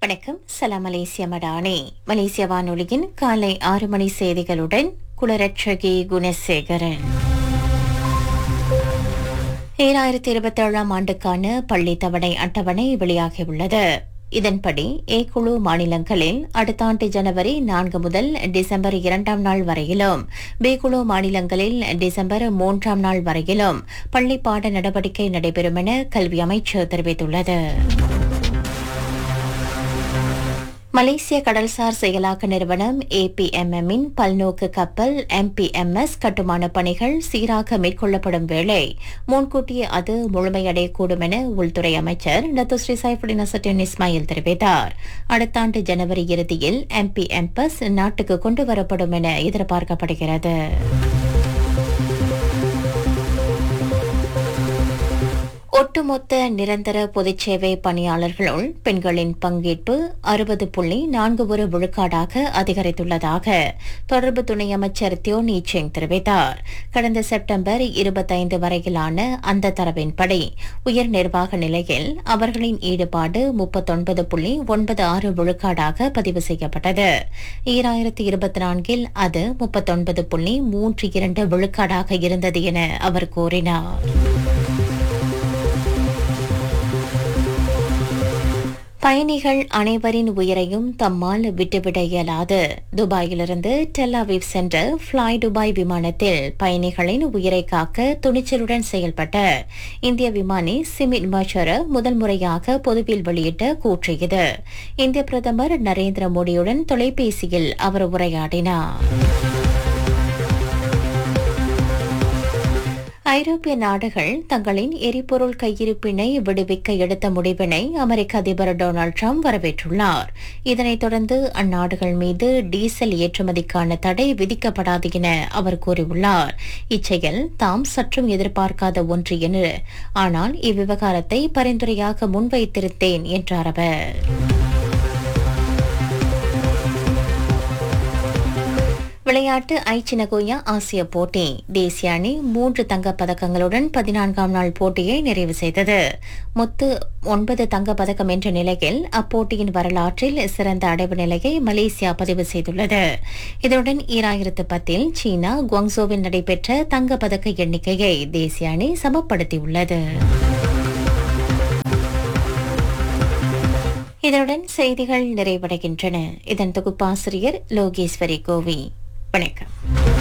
வணக்கம் சலாம் மலேசிய மடானி மலேசிய வானொலியின் காலை ஆறு மணி செய்திகளுடன் குளரட்சகி குணசேகரன் ஈராயிரத்தி இருபத்தி ஏழாம் ஆண்டுக்கான பள்ளி தவணை அட்டவணை வெளியாகியுள்ளது இதன்படி ஏ குழு மாநிலங்களில் அடுத்த ஆண்டு ஜனவரி நான்கு முதல் டிசம்பர் இரண்டாம் நாள் வரையிலும் பி குழு மாநிலங்களில் டிசம்பர் மூன்றாம் நாள் வரையிலும் பள்ளி பாட நடவடிக்கை நடைபெறும் என கல்வி அமைச்சு தெரிவித்துள்ளது மலேசிய கடல்சார் செயலாக்க நிறுவனம் ஏபிஎம்எம் இன் பல்நோக்கு கப்பல் எம்பிஎம்எஸ் கட்டுமான பணிகள் சீராக மேற்கொள்ளப்படும் வேளை முன்கூட்டியே அது முழுமையடையக்கூடும் என உள்துறை அமைச்சர் டத்து ஸ்ரீ சைஃபுடின் அசட்டின் இஸ்மாயில் தெரிவித்தார் அடுத்த ஆண்டு ஜனவரி இறுதியில் எம்பிஎம்பஸ் நாட்டுக்கு கொண்டு வரப்படும் என எதிர்பார்க்கப்படுகிறது ஒட்டுமொத்த நிரந்தர பொதுச் சேவை பணியாளர்களுள் பெண்களின் பங்கேற்பு அறுபது புள்ளி நான்கு ஒரு விழுக்காடாக அதிகரித்துள்ளதாக தொடர்பு துணை அமைச்சர் தியோனி செங் தெரிவித்தார் கடந்த செப்டம்பர் இருபத்தைந்து வரையிலான அந்த தரவின்படி உயர் நிர்வாக நிலையில் அவர்களின் ஈடுபாடு முப்பத்தொன்பது புள்ளி ஒன்பது ஆறு விழுக்காடாக பதிவு செய்யப்பட்டது ஈராயிரத்தி இருபத்தி நான்கில் அது முப்பத்தொன்பது புள்ளி மூன்று இரண்டு விழுக்காடாக இருந்தது என அவர் கூறினார் பயணிகள் அனைவரின் உயிரையும் தம்மால் விட்டுவிட இயலாது துபாயிலிருந்து டெல்லாவிவ் சென்ற ஃப்ளை துபாய் விமானத்தில் பயணிகளின் உயிரை காக்க துணிச்சலுடன் செயல்பட்ட இந்திய விமானி சிமித் மச்சர முதல் முறையாக பொதுவில் வெளியிட்ட கூற்று இது இந்திய பிரதமர் நரேந்திர மோடியுடன் தொலைபேசியில் அவர் உரையாடினார் ஐரோப்பிய நாடுகள் தங்களின் எரிபொருள் கையிருப்பினை விடுவிக்க எடுத்த முடிவினை அமெரிக்க அதிபர் டொனால்டு ட்ரம்ப் வரவேற்றுள்ளார் இதனைத் தொடர்ந்து அந்நாடுகள் மீது டீசல் ஏற்றுமதிக்கான தடை விதிக்கப்படாது என அவர் கூறியுள்ளார் இச்செயல் தாம் சற்றும் எதிர்பார்க்காத ஒன்று என ஆனால் இவ்விவகாரத்தை பரிந்துரையாக முன்வைத்திருந்தேன் என்றார் அவர் விளையாட்டு ஐச்சினகோயா ஆசிய போட்டி தேசிய அணி மூன்று தங்கப் பதக்கங்களுடன் பதினான்காம் நாள் போட்டியை நிறைவு செய்தது மொத்து ஒன்பது தங்கப் பதக்கம் என்ற நிலையில் அப்போட்டியின் வரலாற்றில் சிறந்த அடைவு நிலையை மலேசியா பதிவு செய்துள்ளது இதனுடன் ஈராயிரத்து பத்தில் சீனா குவாங்சோவில் நடைபெற்ற தங்கப் பதக்க எண்ணிக்கையை தேசிய அணி சமப்படுத்தியுள்ளது இதனுடன் செய்திகள் நிறைவடைகின்றன இதன் தொகுப்பாசிரியர் லோகேஸ்வரி கோவி வணக்கம்